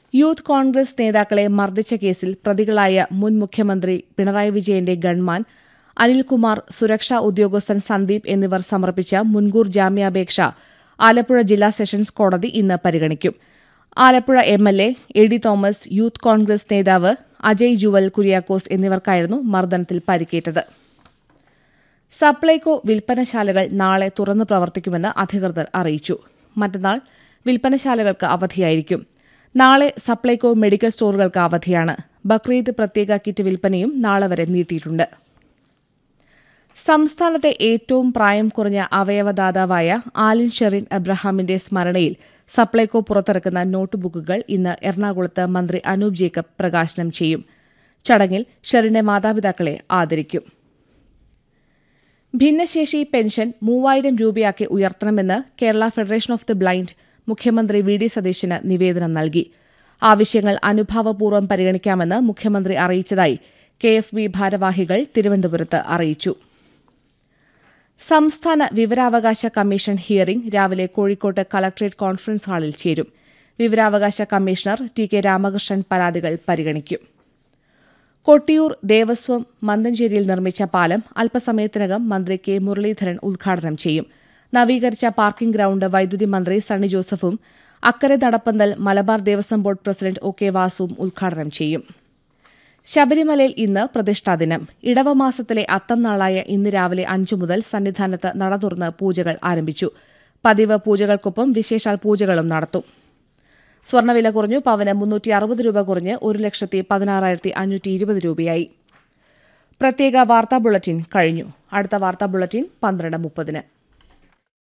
youth Congress നേതാക്കളെ മർദ്ദിച്ച കേസിൽ പ്രതികളായ മുൻ മുഖ്യമന്ത്രി പിണറായി വിജയന്റെ ഗൺമാൻ അനിൽകുമാർ സുരക്ഷാ ഉദ്യോഗസ്ഥൻ സന്ദീപ് എന്നിവർ സമർപ്പിച്ച മുൻകൂർ ജാമ്യാപേക്ഷ ആലപ്പുഴ ജില്ലാ സെഷൻസ് കോടതി ഇന്ന് പരിഗണിക്കും Alappuzha M L A A D Thomas youth Congress നേതാവ് അജയ് ജുവൽ കുര്യാക്കോസ് എന്നിവർക്കായിരുന്നു മർദ്ദനത്തിൽ പരിക്കേറ്റത് സപ്ലൈകോ വിൽപ്പനശാലകൾ നാളെ തുറന്നു പ്രവർത്തിക്കുമെന്ന് അധികൃതർ അറിയിച്ചു മറ്റന്നാൾ വിൽപ്പനശാലകൾക്ക് അവധിയായിരിക്കും നാളെ സപ്ലൈകോ മെഡിക്കൽ സ്റ്റോറുകൾക്ക് അവധിയാണ് ബക്രീദ് പ്രത്യേക കിറ്റ് വിൽപ്പനയും നാളെ വരെ നീട്ടിയിട്ടുണ്ട് സംസ്ഥാനത്തെ ഏറ്റവും പ്രായം കുറഞ്ഞ അവയവദാതാവായ ആലിൻ ഷെറിൻ അബ്രഹാമിന്റെ സ്മരണയിൽ സപ്ലൈകോ പുറത്തിറക്കുന്ന നോട്ട് ബുക്കുകൾ ഇന്ന് എറണാകുളത്ത് മന്ത്രി അനൂപ് ജേക്കബ് പ്രകാശനം ചെയ്യും ചടങ്ങിൽ ഷെറിന്റെ മാതാപിതാക്കളെ ആദരിക്കും ഭിന്നശേഷി പെൻഷൻ മൂവായിരം രൂപയാക്കി ഉയർത്തണമെന്ന് Kerala federation of the blind മുഖ്യമന്ത്രി വി ഡി സതീശന് നിവേദനം നൽകി ആവശ്യങ്ങൾ അനുഭാവപൂർവ്വം പരിഗണിക്കാമെന്ന് മുഖ്യമന്ത്രി അറിയിച്ചതായി കെ എഫ് ബി ഭാരവാഹികൾ തിരുവനന്തപുരത്ത് അറിയിച്ചു സംസ്ഥാന വിവരാവകാശ കമ്മീഷൻ ഹിയറിംഗ് രാവിലെ കോഴിക്കോട്ട് കലക്ട്രേറ്റ് കോൺഫറൻസ് ഹാളിൽ ചേരും വിവരാവകാശ കമ്മീഷണർ ടി കെ രാമകൃഷ്ണൻ പരാതികൾ പരിഗണിക്കും കൊട്ടിയൂർ ദേവസ്വം മന്തഞ്ചേരിയിൽ നിർമ്മിച്ച പാലം അല്പസമയത്തിനകം മന്ത്രി കെ മുരളീധരൻ ഉദ്ഘാടനം ചെയ്യും നവീകരിച്ച പാർക്കിംഗ് ഗ്രൌണ്ട് വൈദ്യുതി മന്ത്രി സണ്ണി ജോസഫും അക്കരെ നടപ്പന്തൽ Malabar Devaswom board president O K വാസുവും ഉദ്ഘാടനം ചെയ്യും ശബരിമലയിൽ ഇന്ന് പ്രതിഷ്ഠാദിനം ഇടവമാസത്തിലെ അത്തം നാളായ ഇന്ന് രാവിലെ അഞ്ചു മുതൽ സന്നിധാനത്ത് നട തുറന്ന് പൂജകൾ ആരംഭിച്ചു പതിവ് പൂജകൾക്കൊപ്പം വിശേഷാൽ പൂജകളും നടത്തും സ്വർണ്ണവില കുറഞ്ഞു പവന് മുന്നൂറ്റി അറുപത് രൂപ കുറഞ്ഞ് ഒരു ലക്ഷത്തി പതിനാറായിരത്തി അഞ്ഞൂറ്റി ഇരുപത് രൂപയായി പ്രത്യേക വാർത്താ ബുള്ളറ്റിൻ കഴിഞ്ഞു അടുത്ത വാർത്താ ബുള്ളറ്റിൻ പന്ത്രണ്ട് മുപ്പതിന്